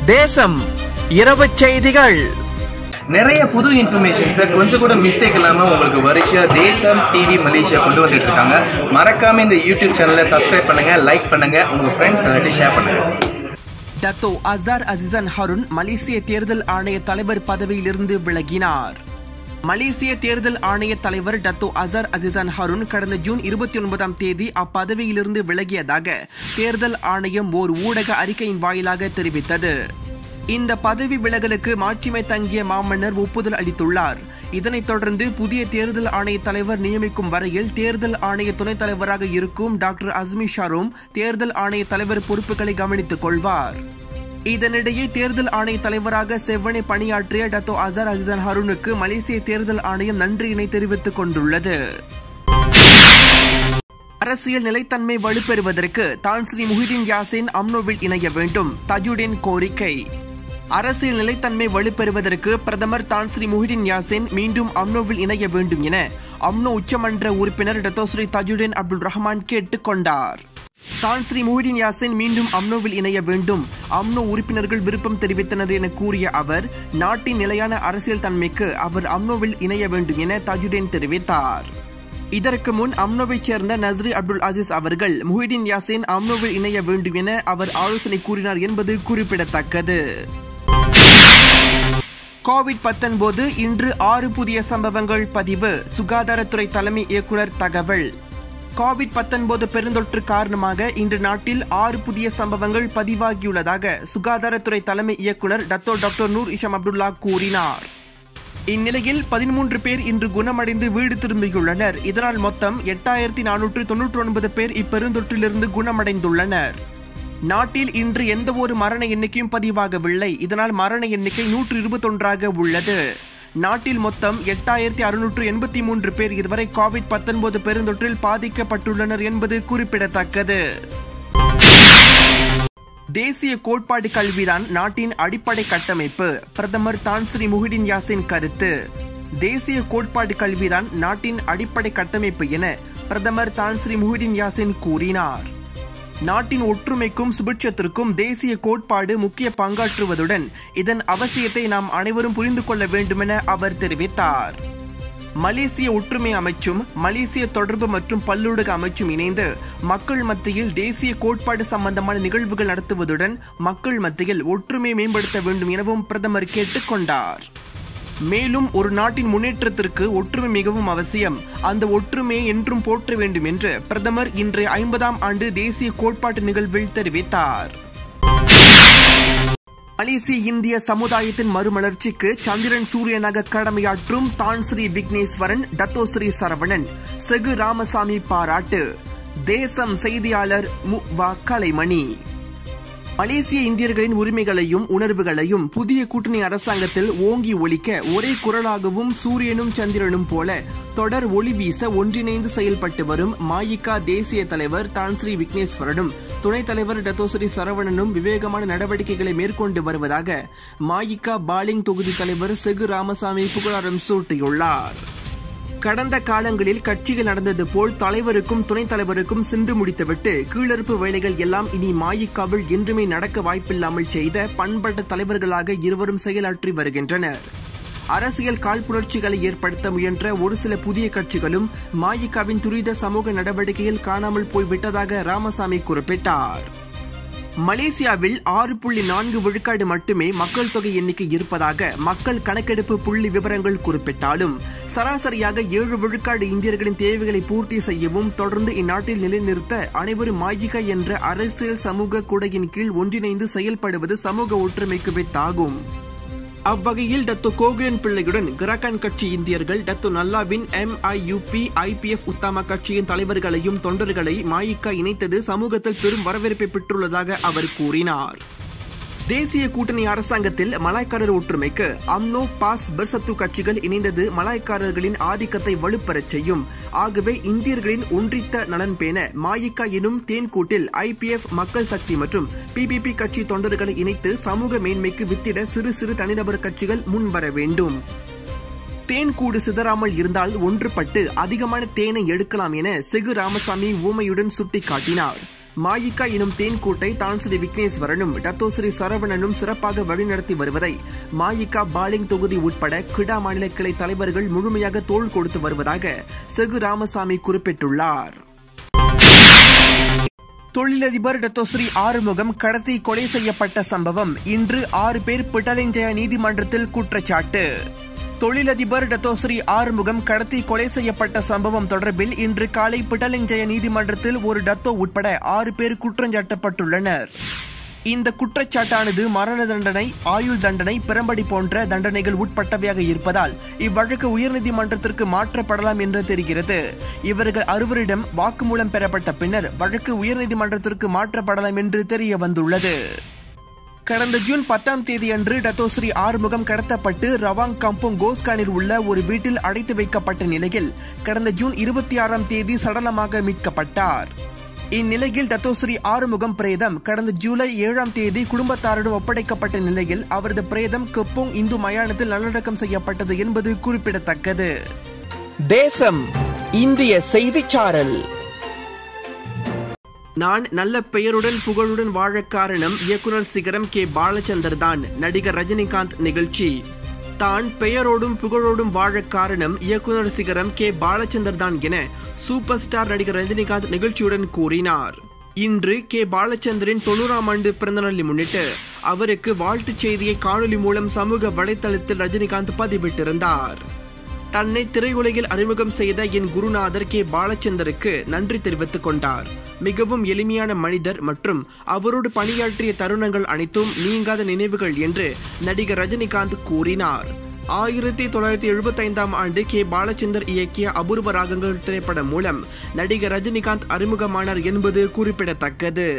தேசம் இரவு செய்திகள் நிறைய புது இன்ஃபர்மேஷன்ஸை கொஞ்சம் கூட மிஸ்டேக் இல்லாமல் உங்களுக்கு வருஷா தேசம் டிவி மலேசியா கொண்டு வந்துட்டு இருக்காங்க மறக்காம இந்த யூடியூப் சேனலை சப்ஸ்கிரைப் பண்ணுங்க லைக் பண்ணுங்க உங்க ஃப்ரெண்ட்ஸ் எல்லாத்தையும் ஷேர் பண்ணுங்க டத்தோ அசார் அசிசன் ஹருன் மலேசிய தேர்தல் ஆணைய தலைவர் பதவியிலிருந்து விலகினார் மலேசிய தேர்தல் ஆணைய தலைவர் டத்தோ அசர் அசிசன் ஹருன் கடந்த ஜூன் இருபத்தி ஒன்பதாம் தேதி அப்பதவியிலிருந்து விலகியதாக தேர்தல் ஆணையம் ஓர் ஊடக அறிக்கையின் வாயிலாக தெரிவித்தது இந்த பதவி விலகலுக்கு மாட்சிமை தங்கிய மாமன்னர் ஒப்புதல் அளித்துள்ளார் இதனைத் தொடர்ந்து புதிய தேர்தல் ஆணைய தலைவர் நியமிக்கும் வரையில் தேர்தல் ஆணைய துணைத் தலைவராக இருக்கும் டாக்டர் அஸ்மி ஷாரும் தேர்தல் ஆணைய தலைவர் பொறுப்புகளை கவனித்துக் கொள்வார் இதனிடையே தேர்தல் ஆணைய தலைவராக செவ்வனை பணியாற்றிய டத்தோ அசர் அசிசன் ஹருனுக்கு மலேசிய தேர்தல் ஆணையம் நன்றியினை தெரிவித்துக் கொண்டுள்ளது அரசியல் நிலைத்தன்மை வலுப்பெறுவதற்கு தான் ஸ்ரீ முஹிதீன் யாசின் அம்னோவில் இணைய வேண்டும் தஜுடின் கோரிக்கை அரசியல் நிலைத்தன்மை வலுப்பெறுவதற்கு பிரதமர் தான் ஸ்ரீ முஹிதீன் யாசின் மீண்டும் அம்னோவில் இணைய வேண்டும் என அம்னோ உச்சமன்ற உறுப்பினர் டத்தோஸ்ரீ தஜுடின் அப்துல் ரஹ்மான் கேட்டுக் கொண்டார் தான் ஸ்ரீ முஹிதீன் யாசின் மீண்டும் அம்னோவில் இணைய வேண்டும் அம்னோ உறுப்பினர்கள் விருப்பம் தெரிவித்தனர் என கூறிய அவர் நாட்டின் நிலையான அரசியல் தன்மைக்கு அவர் அம்னோவில் இணைய வேண்டும் என தஜுடின் தெரிவித்தார் இதற்கு முன் அம்னோவைச் சேர்ந்த நஸ்ரி அப்துல் அசீஸ் அவர்கள் முஹிதீன் யாசின் அம்னோவில் இணைய வேண்டும் என அவர் ஆலோசனை கூறினார் என்பது குறிப்பிடத்தக்கது கோவிட் பத்தொன்பது இன்று ஆறு புதிய சம்பவங்கள் பதிவு சுகாதாரத்துறை தலைமை இயக்குனர் தகவல் கோவிட் பத்தொன்பது பெருந்தொற்று காரணமாக இன்று நாட்டில் ஆறு புதிய சம்பவங்கள் பதிவாகியுள்ளதாக சுகாதாரத்துறை தலைமை இயக்குனர் Dato doctor Noor Hisham Abdullah கூறினார் இந்நிலையில் பதிமூன்று பேர் இன்று குணமடைந்து வீடு திரும்பியுள்ளனர் இதனால் மொத்தம் எட்டாயிரத்தி நானூற்று தொன்னூற்றி ஒன்பது பேர் இப்பெருந்தொற்றிலிருந்து குணமடைந்துள்ளனர் நாட்டில் இன்று எந்த ஒரு மரண எண்ணிக்கையும் பதிவாகவில்லை இதனால் மரண எண்ணிக்கை நூற்று இருபத்தொன்றாக உள்ளது நாட்டில் மொத்தம் எட்டாயிரத்தி அறுநூற்று எண்பத்தி மூன்று பேர் இதுவரை கோவிட் பத்தொன்பது பெருந்தொற்றில் பாதிக்கப்பட்டுள்ளனர் என்பது குறிப்பிடத்தக்கது தேசிய கோட்பாடு கல்விதான் நாட்டின் அடிப்படை கட்டமைப்பு பிரதமர் தான் ஸ்ரீ முஹிடின் யாசின் கருத்து தேசிய கோட்பாடு கல்விதான் நாட்டின் அடிப்படை கட்டமைப்பு என பிரதமர் தான் ஸ்ரீ முஹிடின் யாசின் கூறினார் நாட்டின் ஒற்றுமைக்கும் சுபிட்சத்திற்கும் தேசிய கோட்பாடு முக்கிய பங்காற்றுவதுடன் இதன் அவசியத்தை நாம் அனைவரும் புரிந்து கொள்ள வேண்டுமென அவர் தெரிவித்தார் மலேசிய ஒற்றுமை அமைச்சும் மலேசிய தொடர்பு மற்றும் பல்லூடக அமைச்சும் இணைந்து மக்கள் மத்தியில் தேசிய கோட்பாடு சம்பந்தமான நிகழ்வுகள் நடத்துவதுடன் மக்கள் மத்தியில் ஒற்றுமை மேம்படுத்த வேண்டும் எனவும் பிரதமர் கேட்டுக் கொண்டார் மேலும் ஒரு நாட்டின் முன்னேற்றத்திற்கு ஒற்றுமை மிகவும் அவசியம் அந்த ஒற்றுமையை என்றும் போற்ற வேண்டும் என்று பிரதமர் இன்றைய ஐம்பதாம் ஆண்டு தேசிய கோட்பாட்டு நிகழ்வில் தெரிவித்தார் மலேசிய இந்திய சமுதாயத்தின் மறுமலர்ச்சிக்கு சந்திரன் சூரியனாக கடமையாற்றும் Tan Sri Vigneswaran Dato Sri Saravanan செகு ராமசாமி பாராட்டு தேசம் செய்தியாளர் மு வா கலைமணி மலேசிய இந்தியர்களின் உரிமைகளையும் உணர்வுகளையும் புதிய கூட்டணி அரசாங்கத்தில் ஓங்கி ஒலிக்க ஒரே குரலாகவும் சூரியனும் சந்திரனும் போல தொடர் ஒளி வீச ஒன்றிணைந்து செயல்பட்டு வரும் மாயிகா தேசிய தலைவர் தான் ஸ்ரீ விக்னேஸ்வரனும் துணைத் தலைவர் டத்தோஸ்ரீ சரவணனும் விவேகமான நடவடிக்கைகளை மேற்கொண்டு வருவதாக மாயிகா பாலிங் தொகுதி தலைவர் செகு ராமசாமி புகழாரம் சூட்டியுள்ளார் கடந்த காலங்களில் கட்சிகள் நடந்தது போல் தலைவருக்கும் துணைத் தலைவருக்கும் சென்று முடித்துவிட்டு கீழறுப்பு வேலைகள் எல்லாம் இனி மாயிக்காவில் என்றுமே நடக்க வாய்ப்பில்லாமல் செய்த பண்பட்ட தலைவர்களாக இருவரும் செயலாற்றி வருகின்றனர் அரசியல் காழ்ப்புணர்ச்சிகளை ஏற்படுத்த முயன்ற ஒரு சில புதிய கட்சிகளும் மாயிக்காவின் துரித சமூக நடவடிக்கையில் காணாமல் போய்விட்டதாக ராமசாமி குறிப்பிட்டார் மலேசியாவில் ஆறு புள்ளி நான்கு விழுக்காடு மட்டுமே மக்கள் தொகை எண்ணிக்கை இருப்பதாக மக்கள் கணக்கெடுப்பு புள்ளி விவரங்கள் குறிப்பிட்டாலும் சராசரியாக ஏழு விழுக்காடு இந்தியர்களின் தேவைகளை பூர்த்தி செய்யவும் தொடர்ந்து இந்நாட்டில் நிலைநிறுத்த அனைவரும் மாயிகா என்ற அரசியல் சமூக கூடையின் கீழ் ஒன்றிணைந்து செயல்படுவது சமூக ஒற்றுமைக்கு வித்தாகும் அவ்வகையில் டத்து கோகுலன் பிள்ளையுடன் கிராக்கான் கட்சி இந்தியர்கள் டத்து நல்லாவின் எம்ஐயுபி ஐபிஎஃப் உத்தாமா கட்சியின் தலைவர்களையும் தொண்டர்களை மாயிக்கா இணைத்தது சமூகத்தில் பெரும் வரவேற்பை பெற்றுள்ளதாக அவர் கூறினார் தேசிய கூட்டணி அரசாங்கத்தில் மலாய்க்காரர் ஒற்றுமைக்கு அம்னோ பாஸ் பெர்சத்து கட்சிகள் இணைந்தது மலாய்க்காரர்களின் ஆதிக்கத்தை வலுப்பெறச் செய்யும் ஆகவே இந்தியர்களின் ஒன்றித்த நலன் பேண மாயிக்கா எனும் தேன்கூட்டில் ஐபிஎஃப் மக்கள் சக்தி மற்றும் பிபிபி கட்சி தொண்டர்களை இணைத்து சமூக மேன்மைக்கு வித்திட சிறு சிறு தனிநபர் கட்சிகள் முன்வர வேண்டும் தேன் கூடு சிதறாமல் இருந்தால் ஒன்றுபட்டு அதிகமான தேனை எடுக்கலாம் என செகு ராமசாமி ஊமையுடன் சுட்டிக்காட்டினார் மாயிகா எனும் தேன்கூட்டை தான் ஸ்ரீ விக்னேஸ்வரனும் டத்தோஸ்ரீ சரவணனும் சிறப்பாக வழிநடத்தி வருவதை மாயிகா பாலிங் தொகுதி உட்பட கிடா மாநில கிளை தலைவர்கள் முழுமையாக தோள் கொடுத்து வருவதாக செகு ராமசாமி குறிப்பிட்டுள்ளார் தொழிலதிபர் டத்தோஸ்ரீ ஆறுமுகம் கடத்தி கொலை செய்யப்பட்ட சம்பவம் இன்று ஆறு பேர் பிட்டலிஞ்சய நீதிமன்றத்தில் குற்றச்சாட்டு தொழிலதிபர் டத்தோஸ்ரீ ஆறுமுகம் கடத்தி கொலை செய்யப்பட்ட சம்பவம் தொடர்பில் இன்று காலை பிட்டலிஞ்சய நீதிமன்றத்தில் ஒரு டத்தோ உட்பட ஆறு பேர் குற்றஞ்சாட்டப்பட்டுள்ளனர் இந்த குற்றச்சாட்டானது மரண தண்டனை ஆயுள் தண்டனை பிறம்படி போன்ற தண்டனைகள் உட்பட்டவையாக இருப்பதால் இவ்வழக்கு உயர்நீதிமன்றத்திற்கு மாற்றப்படலாம் என்று தெரிகிறது இவர்கள் அறுவரிடம் வாக்குமூலம் பெறப்பட்ட பின்னர் வழக்கு உயர்நீதிமன்றத்திற்கு மாற்றப்படலாம் என்று தெரிய வந்துள்ளது கடந்த ஜூன் பத்தாம் தேதி அன்று டத்தோஸ்ரீ ஆறுமுகம் கடத்தப்பட்டு ரவாங் கம்போங் கோஸ்கானில் உள்ள ஒரு வீட்டில் அடைத்து வைக்கப்பட்ட நிலையில் கடந்த ஜூன் இருபத்தி ஆறாம் தேதி சடலமாக மீட்கப்பட்டார் இந்நிலையில் டத்தோஸ்ரீ ஆறுமுகம் பிரேதம் கடந்த ஜூலை ஏழாம் தேதி குடும்பத்தாரிடம் ஒப்படைக்கப்பட்ட நிலையில் அவரது பிரேதம் கப்போங் இந்து மயானத்தில் நல்லடக்கம் செய்யப்பட்டது என்பது குறிப்பிடத்தக்கது தேசம் இந்திய செய்திச்சாரல் நான் நல்ல பெயருடன் புகழுடன் வாழ காரணம் இயக்குனர் சிகரம் கே பாலச்சந்தர் தான் நடிகர் ரஜினிகாந்த் நிகழ்ச்சி தான் பெயரோடும் புகழோடும் வாழ காரணம் இயக்குனர் சிகரம் கே பாலச்சந்தர் தான் என சூப்பர் ஸ்டார் நடிகர் ரஜினிகாந்த் நிகழ்ச்சியுடன் கூறினார் இன்று கே பாலச்சந்தரின் தொண்ணூறாம் ஆண்டு பிறந்தநாளை முன்னிட்டு அவருக்கு வாழ்த்துச் செய்தியை காணொலி மூலம் சமூக வலைதளத்தில் ரஜினிகாந்த் பதிவிட்டிருந்தார் தன்னை திரையுலகில் அறிமுகம் செய்த என் குருநாதர் கே பாலச்சந்தருக்கு நன்றி தெரிவித்துக் கொண்டார் மிகவும் எளிமையான மனிதர் மற்றும் அவரோடு பணியாற்றிய தருணங்கள் அனைத்தும் நீங்காத நினைவுகள் என்று நடிகர் ரஜினிகாந்த் கூறினார் ஆயிரத்தி தொள்ளாயிரத்தி எழுபத்தி ஐந்தாம் ஆண்டு கே பாலச்சந்தர் இயக்கிய அபூர்வ ராகங்கள் திரைப்படம் மூலம் நடிகர் ரஜினிகாந்த் அறிமுகமானார் என்பது குறிப்பிடத்தக்கது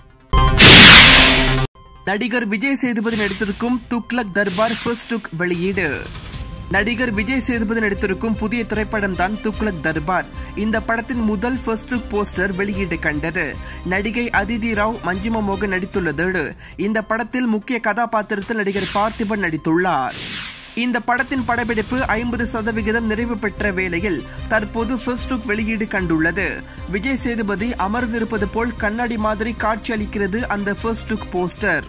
நடிகர் விஜய் சேதுபதி நடித்திருக்கும் துக்லக் தர்பார் ஃபர்ஸ்ட் லுக் வெளியீடு நடிகர் விஜய் சேதுபதி நடித்திருக்கும் புதிய திரைப்படம் தான் துக்லக் தர்பார் இந்த படத்தின் முதல் ஃபர்ஸ்ட் லுக் போஸ்டர் வெளியீடு கண்டது நடிகை அதிதி ராவ் மஞ்சிமா மோகன் நடித்துள்ளதோடு இந்த படத்தில் முக்கிய கதாபாத்திரத்தில் நடிகர் பார்த்திபன் நடித்துள்ளார் இந்த படத்தின் படப்பிடிப்பு ஐம்பது சதவிகிதம் நிறைவு பெற்ற வேளையில் தற்போது ஃபர்ஸ்ட் லுக் வெளியீடு கண்டுள்ளது விஜய் சேதுபதி அமர்ந்திருப்பது போல் கண்ணாடி மாதிரி காட்சி அளிக்கிறது அந்த ஃபர்ஸ்ட் லுக் போஸ்டர்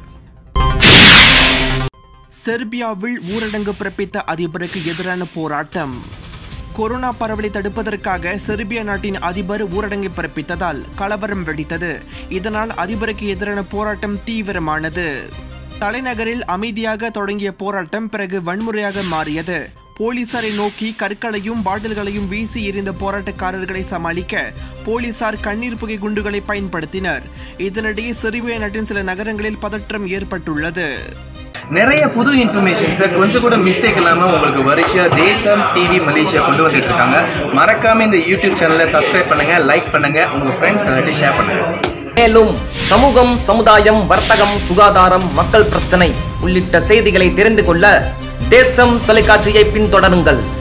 செர்பியாவில் ஊரடங்கு பிறப்பித்த அதிபருக்கு எதிரான போராட்டம் கொரோனா பரவலை தடுப்பதற்காக செர்பியா நாட்டின் அதிபர் ஊரடங்கை பிறப்பித்ததால் கலவரம் வெடித்தது இதனால் அதிபருக்கு எதிரான போராட்டம் தீவிரமானது தலைநகரில் அமைதியாக தொடங்கிய போராட்டம் பிறகு வன்முறையாக மாறியது போலீசாரை நோக்கி கற்களையும் பாட்டில்களையும் வீசி எறிந்த போராட்டக்காரர்களை சமாளிக்க போலீசார் கண்ணீர் புகை குண்டுகளை பயன்படுத்தினர் இதனிடையே செர்பியா நாட்டின் சில நகரங்களில் பதற்றம் ஏற்பட்டுள்ளது நிறைய புது இன்ஃபர்மேஷன்ஸை கொஞ்சம் கூட மிஸ்டேக் இல்லாமல் உங்களுக்கு வரிசையா தேசம் டிவி மலேசியா கொண்டு வந்துட்டு இருக்காங்க மறக்காம இந்த யூடியூப் சேனலை சப்ஸ்கிரைப் பண்ணுங்க லைக் பண்ணுங்க உங்க ஃப்ரெண்ட்ஸ் எல்லாத்தையும் ஷேர் பண்ணுங்க மேலும் சமூகம் சமுதாயம் வர்த்தகம் சுகாதாரம் மக்கள் பிரச்சனை உள்ளிட்ட செய்திகளை தெரிந்து கொள்ள தேசம் தொலைக்காட்சியை பின்தொடருங்கள்